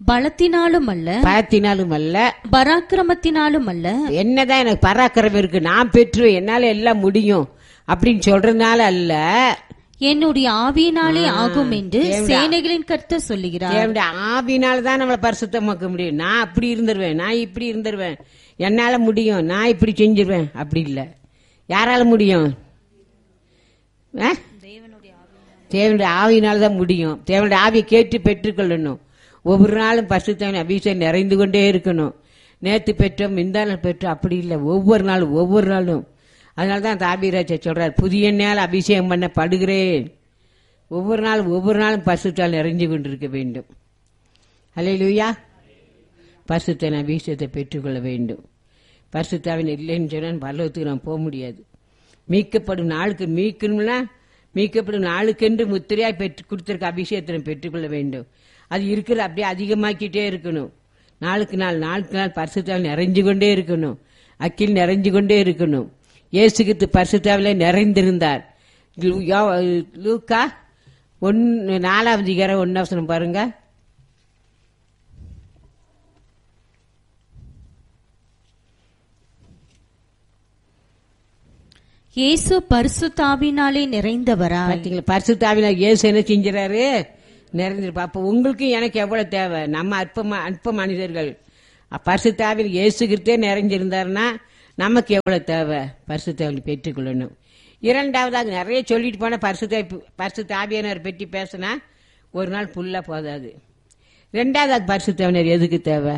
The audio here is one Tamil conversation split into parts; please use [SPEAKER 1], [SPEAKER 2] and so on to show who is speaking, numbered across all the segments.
[SPEAKER 1] பலத்தினாலும் அல்ல
[SPEAKER 2] பலத்தினாலும் அல்ல
[SPEAKER 1] பராக்கிரமத்தினாலும் அல்ல
[SPEAKER 2] என்னதான் எனக்கு பராக்கிரமம் இருக்கு நான் பெற்றுவேன் என்னால எல்லாம் முடியும் அப்படின்னு சொல்றதுனால அல்ல
[SPEAKER 1] என்னுடைய ஆவியினாலே ஆகும் என்று சேனைகளின் கர்த்தர் சொல்லுகிறார்
[SPEAKER 2] தேவனுடைய ஆவினால தான் நம்மளை பரிசுத்தமாக்க முடியும் நான் அப்படி இருந்துருவேன் நான் இப்படி இருந்துருவேன் என்னால முடியும் நான் இப்படி செஞ்சிருவேன் அப்படி இல்லை யாரால முடியும் ஆ? தேவனுடைய ஆவியினால தான் முடியும் தேவனுடைய ஆவியை கேட்டு பெற்றுக்கொள்ளணும் ஒவ்வொரு நாளும் பரிசுத்தவன் அபிஷேகம் நிறைந்து கொண்டே இருக்கணும் நேத்து பெற்றோம் இந்த நாள் பெற்றோம் அப்படி இல்லை ஒவ்வொரு நாளும் ஒவ்வொரு நாளும் அதனால தான் தாபிராஜா சொல்றார் புதிய நாள் அபிஷேகம் பண்ண படுகிறேன் ஒவ்வொரு நாளும் ஒவ்வொரு நாளும் பரிசுத்தால் நிறைஞ்சு கொண்டிருக்க வேண்டும் அல்லையா பரிசுத்தன் அபிஷேகத்தை பெற்றுக்கொள்ள வேண்டும் பரிசுத்தாவின் இல்லைன்னு சொன்னால் பரலோகத்துக்கு நாம் போக முடியாது மீட்கப்படும் நாளுக்கு மீட்கணும்னா மீட்கப்படும் நாளுக்கென்று முத்திரையாய் பெற்று கொடுத்திருக்க அபிஷேகத்தை நாம் பெற்றுக்கொள்ள வேண்டும் அது இருக்கிற அப்படியே அதிகமாக்கிட்டே இருக்கணும் நாளுக்கு நாள் நாளுக்கு நாள் பரிசுத்தாவில் நிறைஞ்சு கொண்டே இருக்கணும் அக்கில் நிறைஞ்சு கொண்டே இருக்கணும் இயேசுகித்து பரிசுத்தாவில நிறைந்திருந்தார் லூ- யோ- லூக்கா ஒன்னு நாலாவது அதிகாரம் ஒன்னாவசனம் பாருங்க
[SPEAKER 1] இயேசு பரிசுத்தாவினாலே நிறைந்தவராய்
[SPEAKER 2] பாத்தீங்களா பரிசுத்தாவில இயேசு என்ன செஞ்சுறாரு நிறைஞ்சிருப்பா அப்ப உங்களுக்கும் எனக்கு எவ்வளவு தேவை நம்ம அற்ப ம- அற்ப மனிதர்கள் பரிசுத்தாவில் இயேசுகிட்டே நிறைஞ்சிருந்தாருன்னா நமக்கு எவ்வளவு தேவை பரிசுத்தாவில் பெற்றுக்கொள்ளணும் இரண்டாவதாக நிறைய சொல்லிட்டு போனா பரிசுத்த பரிசுத்தாவியனர் பற்றி பேசினா ஒரு நாள் ஃபுல்லா போதாது ரெண்டாவது பரிசுத்தவனர் எதுக்கு தேவை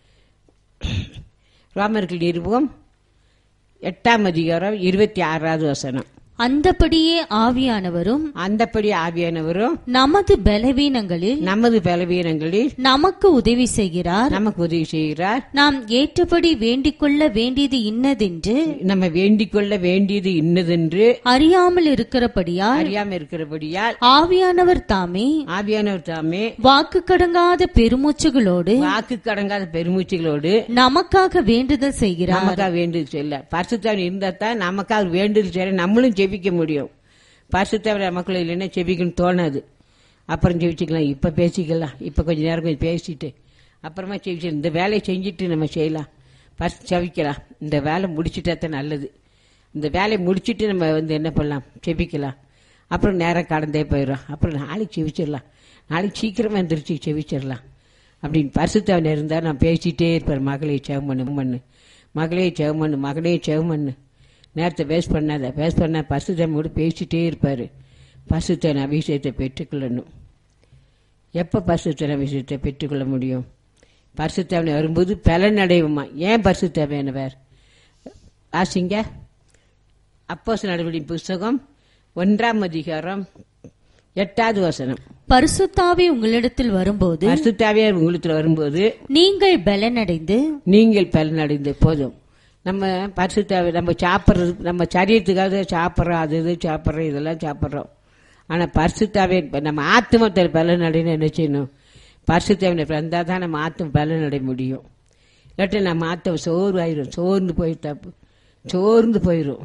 [SPEAKER 2] ரோமர்கள் நிருபம் எட்டாம் அதிகாரம் இருபத்தி ஆறாவது வசனம்
[SPEAKER 1] அந்தபடியே ஆவியானவரும்
[SPEAKER 2] அந்தப்படி ஆவியானவரும்
[SPEAKER 1] நமது பலவீனங்களில்
[SPEAKER 2] நமது பலவீனங்களில்
[SPEAKER 1] நமக்கு உதவி செய்கிறார்
[SPEAKER 2] நமக்கு உதவி செய்கிறார்
[SPEAKER 1] நாம் ஏற்றபடி வேண்டிக் கொள்ள வேண்டியது இன்னதென்று
[SPEAKER 2] நம்ம வேண்டிக் கொள்ள வேண்டியது இன்னதென்று
[SPEAKER 1] அறியாமல் இருக்கிறபடியால்
[SPEAKER 2] அறியாம இருக்கிறபடியால்
[SPEAKER 1] ஆவியானவர் தாமே
[SPEAKER 2] ஆவியானவர் தாமே
[SPEAKER 1] வாக்கு கடங்காத பெருமூச்சுகளோடு
[SPEAKER 2] வாக்கு கடங்காத பெருமூச்சுகளோடு
[SPEAKER 1] நமக்காக வேண்டுதல் செய்கிறார்
[SPEAKER 2] நமக்காக வேண்டுதல் செய்யல பரிசுத்தவன் இருந்தா தான் நமக்காக வேண்டுதல் செய்ய நம்மளும் ஜெபிக்க முடியும் பரிசுத்தவன் நமக்குள்ள இல்லைன்னா ஜெபிக்கணும்னு தோணாது அப்புறம் ஜெபிச்சுக்கலாம் இப்ப பேசிக்கலாம் இப்ப கொஞ்ச நேரம் கொஞ்சம் பேசிட்டு அப்புறமா ஜெபிச்சு இந்த வேலையை செஞ்சுட்டு நம்ம செய்யலாம் பரிசு ஜெபிக்கலாம் இந்த வேலை முடிச்சுட்டா தான் நல்லது இந்த வேலையை முடிச்சிட்டு நம்ம வந்து என்ன பண்ணலாம் ஜெபிக்கலாம் அப்புறம் நேரம் கடந்தே போயிடும் அப்புறம் நாளைக்கு செவிச்சிடலாம் நாளைக்கு சீக்கிரமா எந்திரிச்சு செவிச்சிடலாம் அப்படின்னு பரிசுத்தவன் இருந்தா நான் பேசிட்டே இருப்பார் மகளே செவம் பண்ணு பண்ணு மகளே செவம் பண்ணு மகனே செவம் பண்ணு நேரத்தை வேஸ்ட் பண்ணாத வேஸ்ட் பண்ண பரிசுத்தவன் கூட பேசிட்டே இருப்பாரு பரிசுத்தன் அபிஷேகத்தை பெற்றுக்கொள்ளணும் எப்ப பரிசுத்தன் அபிஷேகத்தை பெற்றுக்கொள்ள முடியும் பரிசுத்தவனை வரும்போது பலன் அடைவுமா ஏன் பரிசுத்தவனவர் ஆசிங்க அப்போஸ் நடவடிக்கை புஸ்தகம் ஒன்றாம் அதிகாரம் எட்டாவது வசனம்
[SPEAKER 1] பரிசுத்தாவி உங்களிடத்தில் வரும்போது
[SPEAKER 2] பரிசுத்தாவியார் உங்களுக்கு வரும்போது
[SPEAKER 1] நீங்கள் பலனடைந்து
[SPEAKER 2] நீங்கள் பலனடைந்த போதும் நம்ம பரிசுத்தாவி நம்ம சாப்பிட்றது நம்ம சரீரத்துக்காக சாப்பிட்றோம் அது இது சாப்பிட்றோம் இதெல்லாம் சாப்பிட்றோம் ஆனால் பரிசுத்தாவே நம்ம ஆத்மத்தில் பலனடைன்னு என்ன செய்யணும் பரிசுத்தாவினை வந்தால் தான் நம்ம ஆத்ம பலனடைய முடியும் இல்லாட்டி நம்ம ஆத்ம சோர்வாயிரும் சோர்ந்து போயிட்டா சோர்ந்து போயிடும்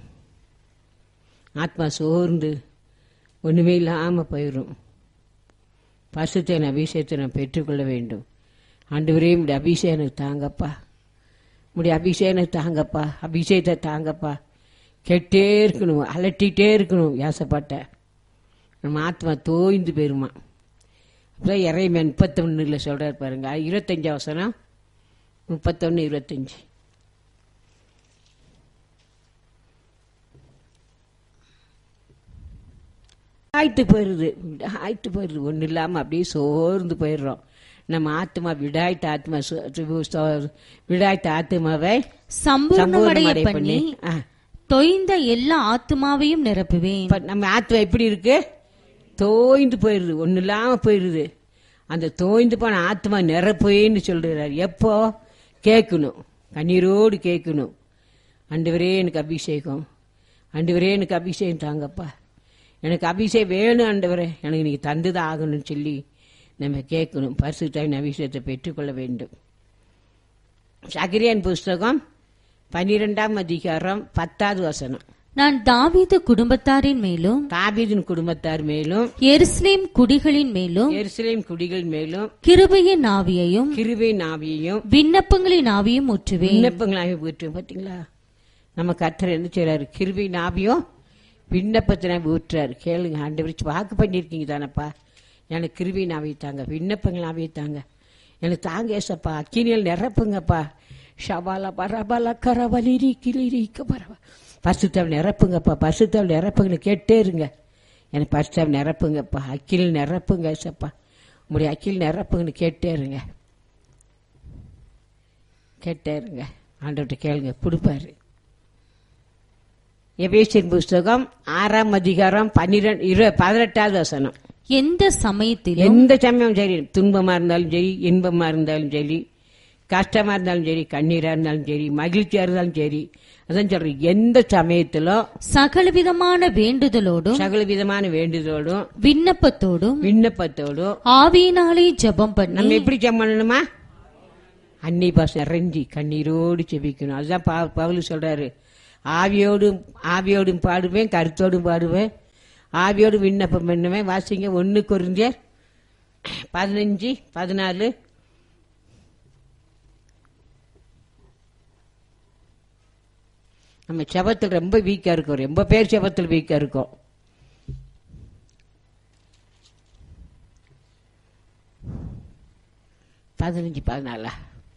[SPEAKER 2] ஆத்மா சோர்ந்து ஒண்ணுமே இல்லாம போயிடும் பரிசுத்தின் அபிஷேகத்தை நான் பெற்றுக்கொள்ள வேண்டும் ஆண்டவரே இப்படி அபிஷேகம் எனக்கு தாங்கப்பா இப்படி அபிஷேகம் எனக்கு தாங்கப்பா அபிஷேகத்தை தாங்கப்பா கெட்டே இருக்கணும் அலட்டிகிட்டே இருக்கணும் யாசப்பட்ட நம்ம ஆத்மா தோய்ந்து போயிருமா அப்பதான் இறைமை முப்பத்தொன்னுல சொல்றாரு பாருங்க இருபத்தஞ்சு அவசரம் முப்பத்தொன்னு இருபத்தஞ்சு ஆயிட்டு போயிடுது ஆயிட்டு போயிடுது ஒன்றும் இல்லாமல் அப்படியே சோர்ந்து போயிடுறோம் நம்ம ஆத்மா விடாய்த்த ஆத்மா சு- சு- சு- விடாய்த்த ஆத்மாவை
[SPEAKER 1] சம்பூர்ணமடைய
[SPEAKER 2] சம்பூர்ணமடைய
[SPEAKER 1] பண்ணி
[SPEAKER 2] ஆ.
[SPEAKER 1] தொய்ந்த எல்லா ஆத்துமாவையும் நிரப்புவேன்
[SPEAKER 2] இப்ப நம்ம ஆத்மா எப்படி இருக்கு தோய்ந்து போயிடுது ஒன்றும் இல்லாமல் போயிடுது அந்த தோய்ந்து போன ஆத்மா நிரப்போயின்னு சொல்றாரு எப்போ கேட்கணும் கண்ணீரோடு கேட்கணும் ஆண்டவரே எனக்கு அபிஷேகம் ஆண்டவரே எனக்கு அபிஷேகம் தாங்கப்பா எனக்கு அபிஷேகம் வேணும் ஆண்டவரே எனக்கு நீங்க தந்துதான் ஆகணும்னு சொல்லி நம்ம கேட்கணும் பரிசுத்தாவின் அபிஷேகத்தை பெற்றுக்கொள்ள வேண்டும் சகிரியன் புஸ்தகம் பன்னிரெண்டாம் அதிகாரம் பத்தாவது வசனம்
[SPEAKER 1] நான் தாவீது குடும்பத்தாரின் மேலும்
[SPEAKER 2] தாபீதின் குடும்பத்தார் மேலும்
[SPEAKER 1] எருசலேம் குடிகளின் மேலும்
[SPEAKER 2] எருசலேம் குடிகள் மேலும்
[SPEAKER 1] கிருபையின் ஆவியையும்
[SPEAKER 2] கிருபை நாவியையும்
[SPEAKER 1] விண்ணப்பங்களின் ஆவியும் ஊற்றுவேன்
[SPEAKER 2] விண்ணப்பங்களாக ஊற்றுவேன் பாத்தீங்களா நம்ம கர்த்தர் என்ன செய்றாரு கிருபை நாவியும் விண்ணப்பத்தின ஊற்றுறாரு கேளுங்க ஆண்டு வாக்கு பண்ணியிருக்கீங்க தானப்பா எனக்கு கிருபை நாவி தாங்க விண்ணப்பங்கள் நாவி தாங்க எனக்கு தாங்க ஏசப்பா அக்கினியில் நிரப்புங்கப்பா ஷபாலா பரபல கரவலிரி கிளிரிக்க பரவ பரிசுத்தாவில் நிரப்புங்கப்பா பரிசுத்தாவில் நிரப்புங்கன்னு கேட்டே இருங்க எனக்கு பரிசுத்தாவில் நிரப்புங்கப்பா அக்கில் நிரப்புங்க ஏசப்பா உங்களுடைய அக்கில் நிரப்புங்கன்னு கேட்டே இருங்க கேட்டே இருங்க ஆண்டவர்கிட்ட கேளுங்க கொடுப்பாரு எபேசியன் புஸ்தகம் ஆறாம் அதிகாரம் பன்னிரெண்டு இரு பதினெட்டாவது வசனம்
[SPEAKER 1] எந்த சமயத்திலும்
[SPEAKER 2] எந்த சமயம் சரி துன்பமா இருந்தாலும் சரி இன்பமா இருந்தாலும் சரி கஷ்டமா இருந்தாலும் சரி கண்ணீரா இருந்தாலும் சரி மகிழ்ச்சியா இருந்தாலும் சரி அதான் சொல்றேன் எந்த சமயத்திலும்
[SPEAKER 1] சகலவிதமான வேண்டுதலோடும்
[SPEAKER 2] சகல விதமான வேண்டுதலோடும்
[SPEAKER 1] விண்ணப்பத்தோடும்
[SPEAKER 2] விண்ணப்பத்தோடும்
[SPEAKER 1] ஆவியினாலே ஜெபம் பண்ணி
[SPEAKER 2] நம்ம எப்படி ஜெபம் பண்ணணுமா அன்னி பாசம் நிறைஞ்சி கண்ணீரோடு செபிக்கணும் அதுதான் பா- பவுல் சொல்றாரு ஆவியோடும் ஆவியோடும் பாடுவேன் கருத்தோடும் பாடுவேன் ஆவியோடு விண்ணப்பம் பண்ணுவேன் வாசிங்க ஒன்று குறிஞ்சர் பதினஞ்சு பதினாலு நம்ம செபத்தில் ரொம்ப வீக்கா இருக்கோம் ரொம்ப பேர் செபத்தில் வீக்கா இருக்கோம் பதினஞ்சு பதினாலா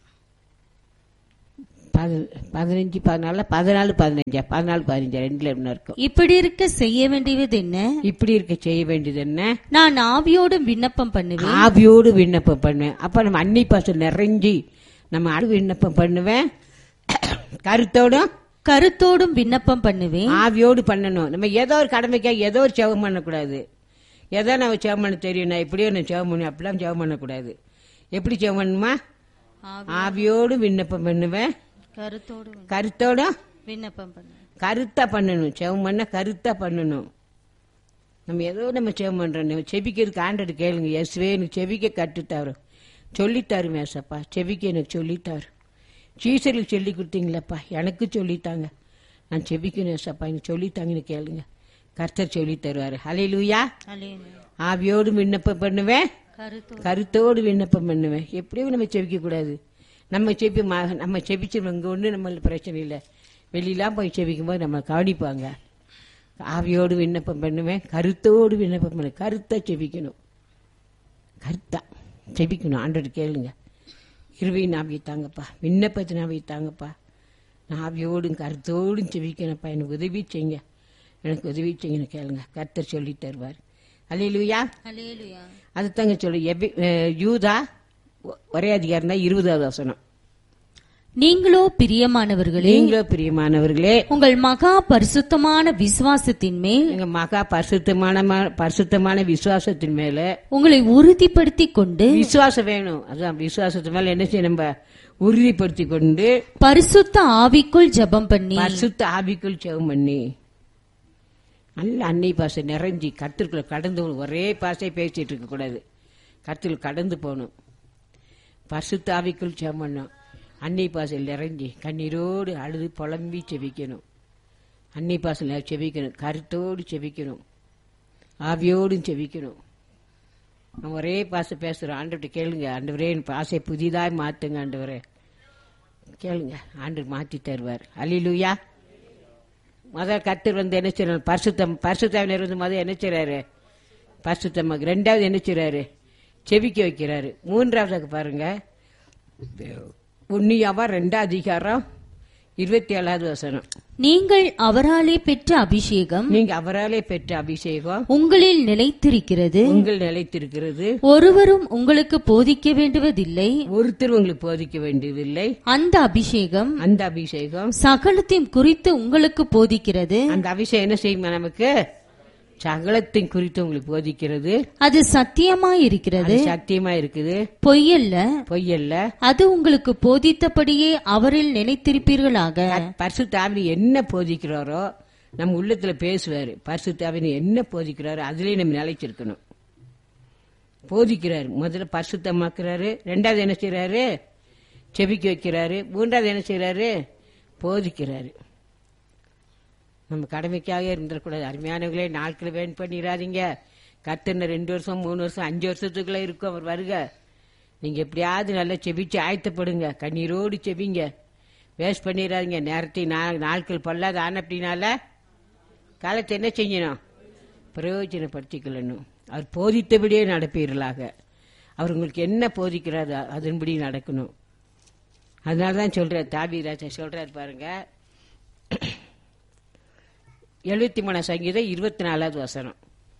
[SPEAKER 2] பதி- பதினஞ்சு பதினாலு பதினாலு பதினஞ்சா பதினாலு பதினஞ்சா ரெண்டுல என்ன இருக்கும்
[SPEAKER 1] இப்படி இருக்க செய்ய வேண்டியது என்ன
[SPEAKER 2] இப்படி இருக்க செய்ய வேண்டியது என்ன
[SPEAKER 1] நான் ஆவியோடும் விண்ணப்பம் பண்ணுவேன்
[SPEAKER 2] ஆவியோடு விண்ணப்பம் பண்ணுவேன் அப்ப நம்ம அன்னி பாசம் நிறைஞ்சி நம்ம ஆடு விண்ணப்பம் பண்ணுவேன் கருத்தோடும்
[SPEAKER 1] கருத்தோடும் விண்ணப்பம் பண்ணுவேன்
[SPEAKER 2] ஆவியோடு பண்ணணும் நம்ம ஏதோ ஒரு கடமைக்காக ஏதோ ஒரு செவம் பண்ணக்கூடாது ஏதோ நம்ம செவம் பண்ண தெரியும் நான் இப்படியோ நான் செவம் பண்ணி அப்படிலாம் செவம் பண்ணக்கூடாது எப்படி செவம் பண்ணணுமா ஆவியோடு விண்ணப்பம் பண்ணுவேன்
[SPEAKER 1] கருத்தோடும்
[SPEAKER 2] கருத்தோடும்
[SPEAKER 1] விண்ணப்பம் பண்ணுவேன்
[SPEAKER 2] கருத்தா பண்ணணும் செவம் பண்ண கருத்தா பண்ணணும் நம்ம ஏதோ நம்ம செவம் பண்றோம் நம்ம செபிக்கிறதுக்கு ஆண்டது கேளுங்க இயேசுவே எனக்கு செபிக்க கற்றுத்தாரு சொல்லித்தாரு மேசப்பா செபிக்க எனக்கு சொல்லித்தாரு சீசருக்கு சொல்லி கொடுத்தீங்களப்பா எனக்கு சொல்லித்தாங்க நான் செபிக்கணும் ஏசப்பா எனக்கு சொல்லித்தாங்கன்னு கேளுங்க கர்த்தர் சொல்லி தருவாரு ஹலே லூயா ஆவியோடு விண்ணப்பம் பண்ணுவேன்
[SPEAKER 1] கருத்தோடு
[SPEAKER 2] கருத்தோடு விண்ணப்பம் பண்ணுவேன் எப்படியும் நம்ம செபிக்க கூடாது நம்ம செபி ம- நம்ம செபிச்சிருவோம் இங்க ஒன்றும் நம்மளுக்கு பிரச்சனை இல்லை வெளியெல்லாம் போய் செபிக்கும் போது நம்ம கவனிப்பாங்க ஆவியோடு விண்ணப்பம் பண்ணுவேன் கருத்தோடு விண்ணப்பம் பண்ணு கருத்தா செபிக்கணும் கருத்தா செபிக்கணும் ஆண்டோடு கேளுங்க இருவையும் ஆவியை தாங்கப்பா விண்ணப்பத்தின் ஆவியை தாங்கப்பா நான் ஆவியோடும் கருத்தோடும் செபிக்கணும்ப்பா எனக்கு உதவி செய்யுங்க எனக்கு உதவி செய்யணும் கேளுங்க கர்த்தர் சொல்லி தருவார் அல்லையிலுயா
[SPEAKER 1] அல்லேலூயா
[SPEAKER 2] அது தாங்க சொல்லு எபி அஹ் யூதா ஒ- ஒரே அதிகாரம் தான் இருபதாவது வசனம்
[SPEAKER 1] நீங்களோ பிரியமானவர்களே
[SPEAKER 2] நீங்களோ பிரியமானவர்களே
[SPEAKER 1] உங்கள் மகா பரிசுத்தமான விசுவாசத்தின் மேல்
[SPEAKER 2] எங்க மகா பரிசுத்தமான ம- பரிசுத்தமான விசுவாசத்தின் மேல
[SPEAKER 1] உங்களை உறுதிப்படுத்திக் கொண்டு
[SPEAKER 2] விசுவாசம் வேணும் அதான் விசுவாசத்து மேல என்ன செய்ய நம்ம உறுதிப்படுத்தி கொண்டு
[SPEAKER 1] பரிசுத்த ஆவிக்குள் ஜெபம் பண்ணி
[SPEAKER 2] பரிசுத்த ஆவிக்குள் செவம் பண்ணி நல்ல அன்னை பாசை நிறைஞ்சி கத்திற்குள்ள கடந்து போகணும். ஒரே பாசை பேசிட்டு இருக்க கூடாது கத்தில் கடந்து போகணும் பரிசுத்த ஆவிக்குள் செவம் பண்ணணும் அன்னை பாசையில் நிறைஞ்சி கண்ணீரோடு அழுது புலம்பி செபிக்கணும் அன்னை பாசையில் செபிக்கணும் கருத்தோடு செபிக்கணும் ஆவியோடும் செபிக்கணும் நம்ம ஒரே பாசை பேசுறோம் ஆண்டவர்கிட்ட கேளுங்க ஆண்டவரே என் பாசை புதிதாய் மாத்துங்க ஆண்டவரே கேளுங்க ஆண்டவர் மாத்தி தருவார் அலிலுயா முதல் கத்தர் வந்து என்ன செய்யறாரு பரிசுத்தம் பரிசுத்தாவினர் வந்து முதல் என்ன செய்றாரு பரிசுத்தமாக ரெண்டாவது என்ன செய்றாரு செபிக்க வைக்கிறாரு மூன்றாவது பாருங்க உன்னியாவா ரெண்டாவது அதிகாரம் இருபத்தி ஏழாவது வசனம்
[SPEAKER 1] நீங்கள் அவராலே பெற்ற அபிஷேகம்
[SPEAKER 2] நீங்க அவராலே பெற்ற அபிஷேகம்
[SPEAKER 1] உங்களில் நிலைத்திருக்கிறது
[SPEAKER 2] உங்கள் நிலைத்திருக்கிறது
[SPEAKER 1] ஒருவரும் உங்களுக்கு போதிக்க வேண்டுவதில்லை
[SPEAKER 2] ஒருத்தர் உங்களுக்கு போதிக்க வேண்டியதில்லை
[SPEAKER 1] அந்த அபிஷேகம்
[SPEAKER 2] அந்த அபிஷேகம்
[SPEAKER 1] சகலத்தையும் குறித்து உங்களுக்கு போதிக்கிறது
[SPEAKER 2] அந்த அபிஷேகம் என்ன செய்யுமா நமக்கு சகலத்தின் குறித்து உங்களுக்கு போதிக்கிறது
[SPEAKER 1] அது சத்தியமாய் இருக்கிறது
[SPEAKER 2] அது சத்தியமா இருக்குது
[SPEAKER 1] பொய்யல்ல
[SPEAKER 2] பொய்யல்ல
[SPEAKER 1] அது உங்களுக்கு போதித்தபடியே அவரில் நினைத்திருப்பீர்களாக
[SPEAKER 2] பரிசுத்தாவினி என்ன போதிக்கிறாரோ நம்ம உள்ளத்துல பேசுவாரு பரிசுத்தாவினி என்ன போதிக்கிறாரோ அதுலயே நம்ம நிலைச்சிருக்கணும் போதிக்கிறாரு முதல்ல பரிசுத்தமாக்குறாரு ரெண்டாவது என்ன செய்யறாரு செபிக்க வைக்கிறாரு மூன்றாவது என்ன செய்யறாரு போதிக்கிறாரு நம்ம கடமைக்காக இருந்துடக்கூடாது அருமையானவங்களே நாட்களை வேன் பண்ணிடாதீங்க கத்துன ரெண்டு வருஷம் மூணு வருஷம் அஞ்சு வருஷத்துக்குள்ள இருக்கும் அவர் வருக நீங்க எப்படியாவது நல்லா செபிச்சு ஆயத்தப்படுங்க கண்ணீரோடு செபிங்க வேஸ்ட் பண்ணிடாதீங்க நேரத்தை நா- நாட்கள் பொல்லாத ஆன அப்படின்னால காலத்தை என்ன செய்யணும் பிரயோஜனப்படுத்திக்கொள்ளணும் அவர் போதித்தபடியே நடப்பீர்களாக அவர் உங்களுக்கு என்ன போதிக்கிறார் அ- அதன்படி நடக்கணும் அதனால தான் சொல்றார் தாபிராஜா சொல்றாரு பாருங்க எழுபத்தி மூணாம் சங்கீதம் இருபத்தி நாலாவது வசனம்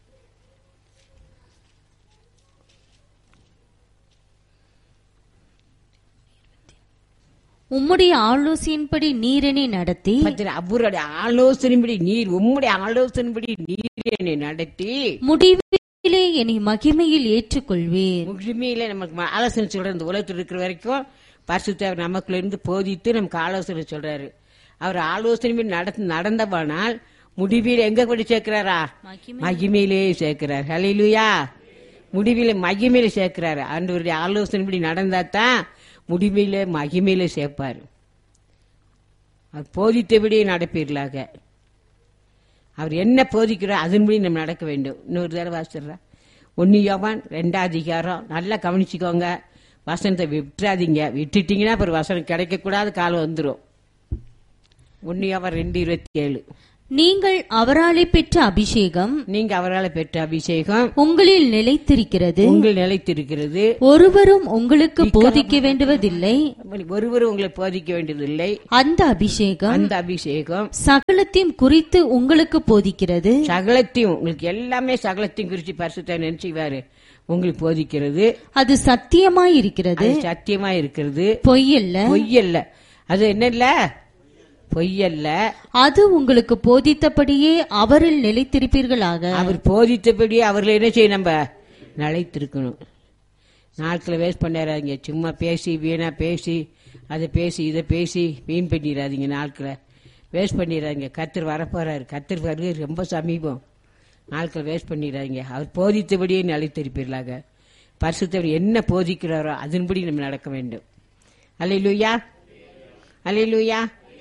[SPEAKER 1] உம்முடைய ஆலோசனையின்படி நீரனை நடத்தி
[SPEAKER 2] பத்திர அவருடைய ஆலோசனைப்படி நீர் உம்முடைய ஆலோசனைப்படி நீர் என்னை நடத்தி
[SPEAKER 1] முடிவிலே என்னை மகிமையில் ஏற்றுக்கொள்வீர்
[SPEAKER 2] முழுமையில நமக்கு ம- ஆலோசனை சொல்ற இந்த உலகத்தில் இருக்கிற வரைக்கும் பரிசுத்தவர் நமக்குள்ள இருந்து போதித்து நமக்கு ஆலோசனை சொல்றாரு அவர் ஆலோசனை நடந்து நடந்தவானால் முடிவில் எங்க கொண்டு சேர்க்கிறாரா மகிமையிலே சேர்க்கிறார் ஹalleluya முடிவில மகிமையில சேர்க்கிறாரு ஆண்டவருடைய ஆலோசனைப்படி நடந்தா தான் முடிவில மகிமையில சேர்ப்பாரு அவர் போதித்தபடியே நடப்பீர்களாக அவர் என்ன போதிக்கிறார் அதன்படி நம்ம நடக்க வேண்டும் இன்னொரு தடவை வாசிடுறா ஒன்னு யோவான் ரெண்டாம் அதிகாரம் நல்லா கவனிச்சுக்கோங்க வசனத்தை விட்டுறாதீங்க விட்டுட்டீங்கன்னா அப்புறம் வசனம் கிடைக்கக்கூடாத காலம் வந்துடும் ஒன்னு யோவான் ரெண்டு இருபத்தி ஏழு
[SPEAKER 1] நீங்கள் அவராலே பெற்ற அபிஷேகம்
[SPEAKER 2] நீங்க அவரால் பெற்ற அபிஷேகம்
[SPEAKER 1] உங்களில் நிலைத்திருக்கிறது
[SPEAKER 2] உங்கள் நிலைத்திருக்கிறது
[SPEAKER 1] ஒருவரும் உங்களுக்கு போதிக்க வேண்டுவதில்லை
[SPEAKER 2] ஒருவரும் உங்களை போதிக்க வேண்டியதில்லை
[SPEAKER 1] அந்த அபிஷேகம்
[SPEAKER 2] அந்த அபிஷேகம்
[SPEAKER 1] சகலத்தையும் குறித்து உங்களுக்கு போதிக்கிறது
[SPEAKER 2] சகலத்தையும் உங்களுக்கு எல்லாமே சகலத்தையும் குறித்து பரிசுத்த நினைச்சுவாரு உங்களுக்கு போதிக்கிறது
[SPEAKER 1] அது சத்தியமாய் இருக்கிறது
[SPEAKER 2] அது சத்தியமா இருக்கிறது
[SPEAKER 1] பொய்யல்ல
[SPEAKER 2] பொய்யல்ல அது என்ன இல்ல பொய்யல்ல
[SPEAKER 1] அது உங்களுக்கு போதித்தபடியே அவரில் நிலைத்திருப்பீர்களாக
[SPEAKER 2] அவர் போதித்தபடி அவர்களை என்ன செய்ய நம்ம நிலைத்திருக்கணும் நாட்களை வேஸ்ட் பண்ணிடாதீங்க சும்மா பேசி வீணா பேசி அதை பேசி இதை பேசி வீண் பண்ணிடாதீங்க நாட்களை வேஸ்ட் பண்ணிடாதீங்க கத்தர் வரப்போறாரு கத்தர் வருகை ரொம்ப சமீபம் நாட்களை வேஸ்ட் பண்ணிடாதீங்க அவர் போதித்தபடியே நிலைத்திருப்பீர்களாக பரிசுத்தவர் என்ன போதிக்கிறாரோ அதன்படி நம்ம நடக்க வேண்டும் அல்லையிலூயா அல்லையிலூயா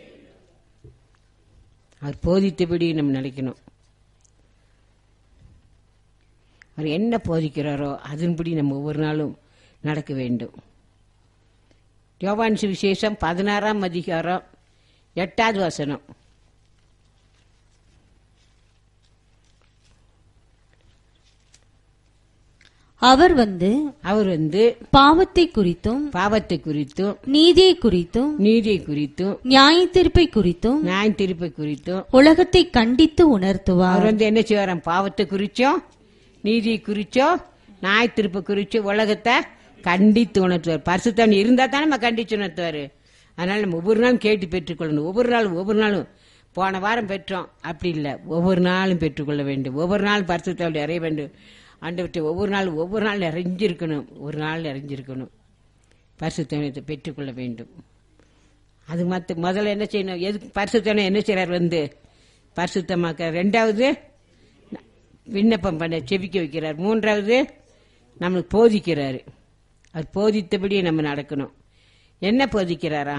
[SPEAKER 2] அவர் போதித்தபடி நம்ம நினைக்கணும் அவர் என்ன போதிக்கிறாரோ அதன்படி நம்ம ஒவ்வொரு நாளும் நடக்க வேண்டும் யோவான் சுவிசேஷம் பதினாறாம் அதிகாரம் எட்டாவது வசனம்
[SPEAKER 1] அவர் வந்து
[SPEAKER 2] அவர் வந்து
[SPEAKER 1] பாவத்தை குறித்தும்
[SPEAKER 2] பாவத்தை குறித்தும்
[SPEAKER 1] நீதியை குறித்தும்
[SPEAKER 2] நீதியை குறித்தும்
[SPEAKER 1] நியாயத்தீர்ப்பை குறித்தும்
[SPEAKER 2] நியாய தீர்ப்பை குறித்தும்
[SPEAKER 1] உலகத்தை கண்டித்து உணர்த்துவார்
[SPEAKER 2] அவர் வந்து என்ன செய்வாராம் பாவத்தை குறிச்சோம் நீதியை குறிச்சோம் நியாய தீர்ப்பை குறிச்சோம் உலகத்தை கண்டித்து உணர்த்துவார் பரிசுத்தவன் இருந்தா தானே நம்ம கண்டிச்சு உணர்த்துவாரு அதனால நம்ம ஒவ்வொரு நாளும் கேட்டு பெற்றுக்கொள்ளணும் ஒவ்வொரு நாளும் ஒவ்வொரு நாளும் போன வாரம் பெற்றோம் அப்படி இல்லை ஒவ்வொரு நாளும் பெற்றுக்கொள்ள வேண்டும் ஒவ்வொரு நாளும் பரிசுத்தவன் அறைய வேண்டும் ஆண்டவற்றை ஒவ்வொரு நாளும் ஒவ்வொரு நாள் நிறைஞ்சிருக்கணும் ஒரு நாள் நிறைஞ்சிருக்கணும் பரிசுத்தவனத்தை பெற்றுக்கொள்ள வேண்டும் அது மத்த முதல்ல என்ன செய்யணும் எதுக்கு பரிசுத்தவனை என்ன செய்றார் வந்து பரிசுத்தமாக்க ரெண்டாவது விண்ணப்பம் பண்ண செபிக்க வைக்கிறார் மூன்றாவது நம்மளுக்கு போதிக்கிறாரு அது போதித்தபடியே நம்ம நடக்கணும் என்ன போதிக்கிறாரா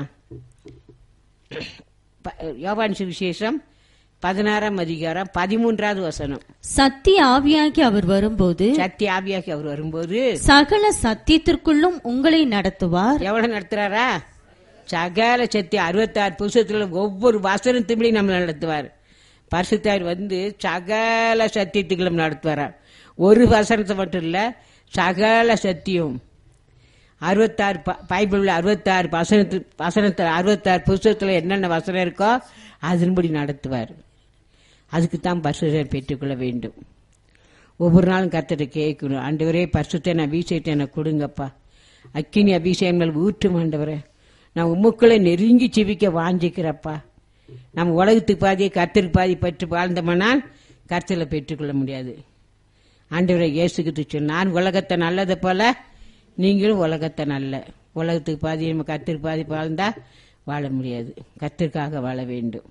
[SPEAKER 2] ப- யோவான் சுவிசேஷம் பதினாறாம் அதிகாரம் பதிமூன்றாவது வசனம்
[SPEAKER 1] சத்திய ஆவியாகி அவர் வரும்போது
[SPEAKER 2] சத்திய ஆவியாகி அவர் வரும்போது
[SPEAKER 1] சகல சத்தியத்திற்குள்ளும் உங்களை நடத்துவார்
[SPEAKER 2] எவ்வளவு நடத்துறாரா சகல சத்தி அறுபத்தாறு புருஷத்துல ஒவ்வொரு வசனத்துபடி நம்ம நடத்துவார் பரிசுத்தார் வந்து சகல சத்தியத்துக்களும் நடத்துவாரா ஒரு வசனத்தை மட்டும் இல்ல சகல சத்தியம் அறுபத்தாறு ப- பைபிள்ல அறுபத்தாறு வசனத்து வசனத்தில் அறுபத்தாறு புஸ்தகத்துல என்னென்ன வசனம் இருக்கோ அதன்படி நடத்துவார் அதுக்கு தான் பரிசுத்தர் பெற்றுக்கொள்ள வேண்டும் ஒவ்வொரு நாளும் கர்த்தரை கேட்கணும் ஆண்டவரே பரிசுத்த நான் அபிஷேகத்தை எனக்கு கொடுங்கப்பா அக்கினி அபிஷேகம் மேல் ஊற்றும் ஆண்டவரே நான் உம்முக்களை நெருங்கி செவிக்க வாஞ்சிக்கிறப்பா நம்ம உலகத்துக்கு பாதி கர்த்தருக்கு பாதி பற்று வாழ்ந்தோம்னால் கர்த்தரை பெற்றுக்கொள்ள முடியாது ஆண்டவரை இயேசுக்கு சொன்ன நான் உலகத்தை நல்லதை போல நீங்களும் உலகத்தை நல்ல உலகத்துக்கு பாதி நம்ம கர்த்தருக்கு பாதி வாழ்ந்தா வாழ முடியாது கர்த்தருக்காக வாழ வேண்டும்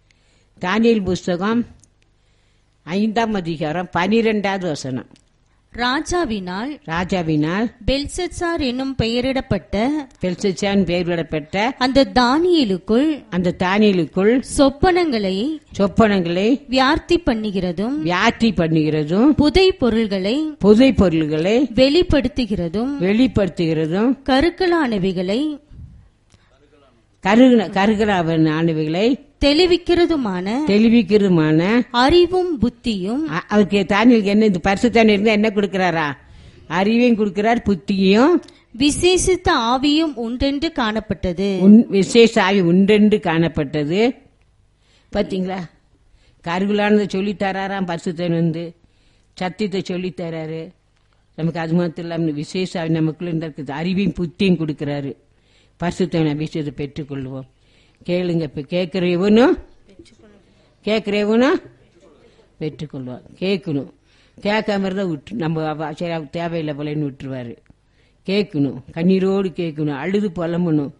[SPEAKER 2] தானியல் புஸ்தகம் ஐந்தாம் அதிகாரம் பனிரெண்டாவது வசனம்
[SPEAKER 1] ராஜாவினால்
[SPEAKER 2] ராஜாவினால்
[SPEAKER 1] பெல்செட்சார் என்னும் பெயரிடப்பட்ட
[SPEAKER 2] பெல்சிச்சான் பெயர் விடப்பட்ட
[SPEAKER 1] அந்த தானியலுக்குள்
[SPEAKER 2] அந்த தானியலுக்குள்
[SPEAKER 1] சொப்பனங்களை
[SPEAKER 2] சொப்பனங்களை
[SPEAKER 1] வியார்த்தி பண்ணுகிறதும்
[SPEAKER 2] வியாற்றி பண்ணுகிறதும்
[SPEAKER 1] புதை பொருள்களை
[SPEAKER 2] புதை பொருள்களை
[SPEAKER 1] வெளிப்படுத்துகிறதும்
[SPEAKER 2] வெளிப்படுத்துகிறதும்
[SPEAKER 1] கருக்கலானவைகளை
[SPEAKER 2] கருகின கருகிற ஆனவைகளை
[SPEAKER 1] தெளிவிக்கிறதுமான
[SPEAKER 2] தெளிவிக்கிறதுமான
[SPEAKER 1] அறிவும் புத்தியும்
[SPEAKER 2] அ- அவருக்கு தானியலுக்கு என்ன இந்த பரிசு தானி இருந்தா என்ன கொடுக்கிறாரா அறிவையும் கொடுக்கிறார் புத்தியும்
[SPEAKER 1] விசேஷித்த ஆவியும் உண்டென்று காணப்பட்டது
[SPEAKER 2] உன் விசேஷ ஆவி உண்டென்று காணப்பட்டது பாத்தீங்களா கருகுலானதை சொல்லித் தராராம் பரிசுத்தன் வந்து சத்தியத்தை சொல்லித் தராரு நமக்கு அது மாத்திரம் இல்லாம விசேஷ ஆவி நமக்குள்ள இருந்தா இருக்குது அறிவையும் புத்தியும் கொடுக்கிறாரு பரிசுத்தன் அபிஷேகத்தை பெற்றுக்கொள்வோம் கேளுங்க இப்ப கேட்கிற இவனும் கேட்கிற இவனும் பெற்றுக்கொள்வான் கேட்கணும் கேட்காம இருந்தா விட்டு நம்ம அவ- சரி அவ தேவையில்லை போலன்னு விட்டுருவாரு கேட்கணும் கண்ணீரோடு கேட்கணும் அழுது புலம்பணும்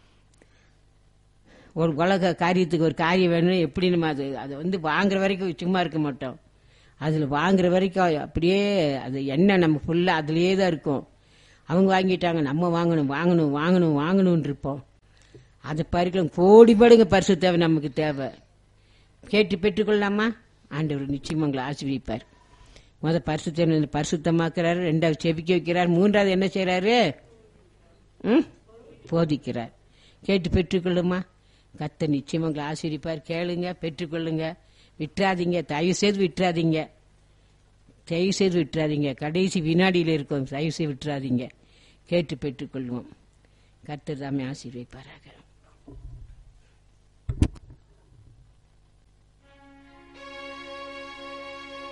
[SPEAKER 2] ஒரு உலக காரியத்துக்கு ஒரு காரியம் வேணும் எப்படி நம்ம அது அதை வந்து வாங்குற வரைக்கும் சும்மா இருக்க மாட்டோம் அதில் வாங்குற வரைக்கும் அப்படியே அது என்ன நம்ம ஃபுல்லாக அதுலேயே தான் இருக்கும் அவங்க வாங்கிட்டாங்க நம்ம வாங்கணும் வாங்கணும் வாங்கணும் வாங்கணும்னு இருப்போம் அதை பறிக்கலாம் கோடி படுங்க பரிசு தேவை நமக்கு தேவை கேட்டு பெற்றுக்கொள்ளலாமா ஆண்டவர் நிச்சயம் உங்களை ஆசீர்வதிப்பார் முத பரிசுத்த பரிசுத்தமாக்குறாரு ரெண்டாவது செபிக்க வைக்கிறார் மூன்றாவது என்ன செய்றாரு ம் போதிக்கிறார் கேட்டு பெற்றுக்கொள்ளுமா கத்த நிச்சயம் உங்களை ஆசீர்விப்பார் கேளுங்க பெற்றுக்கொள்ளுங்க விட்டுறாதீங்க தயவு செய்து விட்டுறாதீங்க தயவு செய்து விட்டுறாதீங்க கடைசி வினாடியில் இருக்கோம் தயவு செய்து விட்டுறாதீங்க கேட்டு பெற்றுக்கொள்வோம் கர்த்தர் தாமே ஆசீர்வைப்பாராக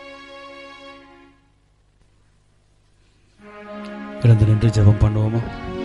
[SPEAKER 3] எழுந்து நின்று ஜெபம் பண்ணுவோமா